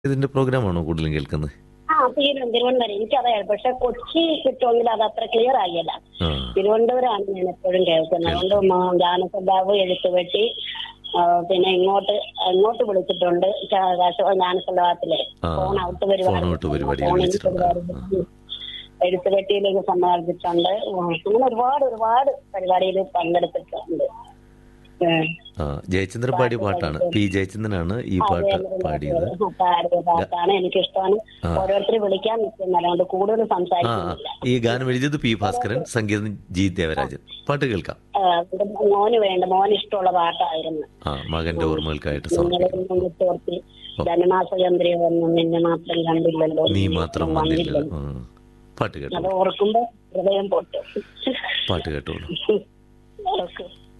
ഇതിന്റെ പ്രോഗ്രാമാണോ കൂടുതലും കേൾക്കുന്നത് ആ തിരുവനന്തപുരം തിരുവനന്തപുരം എനിക്കറിയാം പക്ഷെ കൊച്ചി കിട്ടുമെങ്കിൽ അത് അത്ര ക്ലിയർ ആകില്ല ആ തിരുവനന്തപുരമാണ് ഞാൻ എപ്പോഴും കേൾക്കുന്നത് അതുകൊണ്ട് മ- ഗാനസഭാവ് എഴുത്തുപെട്ടി ആ, പിന്നെ ഇങ്ങോട്ട് ഇങ്ങോട്ട് വിളിച്ചിട്ടുണ്ട് ജ്ഞാനസഭാവത്തിലെ ആ, ഫോൺ ഔട്ട് പരിപാടി ഫോൺ ഔട്ട് പരിപാടിയിൽ ഫോണിൽ വിളിച്ചിട്ടുണ്ട്. പരിപാടി എഴുത്തുപെട്ടിയിലേക്ക് സമ്മർദ്ദിച്ചിട്ടുണ്ട് ഉം, അങ്ങനെ ഒരുപാട് ഒരുപാട് പരിപാടിയിൽ പങ്കെടുത്തിട്ടുണ്ട് ഉം. ആ ജയചന്ദ്രൻ പാടിയ പാട്ടാണ് പി ജയചന്ദ്രനാണ് ഈ പാട്ട് പാടിയത് പാടിയ പാട്ടാണ് എനിക്കിഷ്ടമാണ് ആ. ഓരോരുത്തർ വിളിക്കാൻ നിൽക്കുന്നത് അതുകൊണ്ട് കൂടുതൽ ആ സംസാരിക്കുന്നില്ല ഈ ഗാനം എഴുതിയത് പി ഭാസ്കരൻ സംഗീതം ജി ദേവരാജൻ പാട്ട് കേൾക്കാം ആ, അത് മോന് വേണ്ട മോന് ഇഷ്ടമുള്ള പാട്ടായിരുന്നു ആ മകന്റെ ഓർമ്മകൾക്കായിട്ട് നിങ്ങളെ സമർപ്പിക്കുന്നു മുത്തോർത്തി ധനമാസചന്ദ്രിയ വന്നു നിന്നെ മാത്രം കണ്ടില്ലല്ലോ നീ മാത്രം വന്നില്ല ആ, പാട്ട് അത് കേട്ടോളൂ ഓർക്കുമ്പോ ഹൃദയം പൊട്ടും പാട്ട് കേട്ടോളൂ ഓക്കെ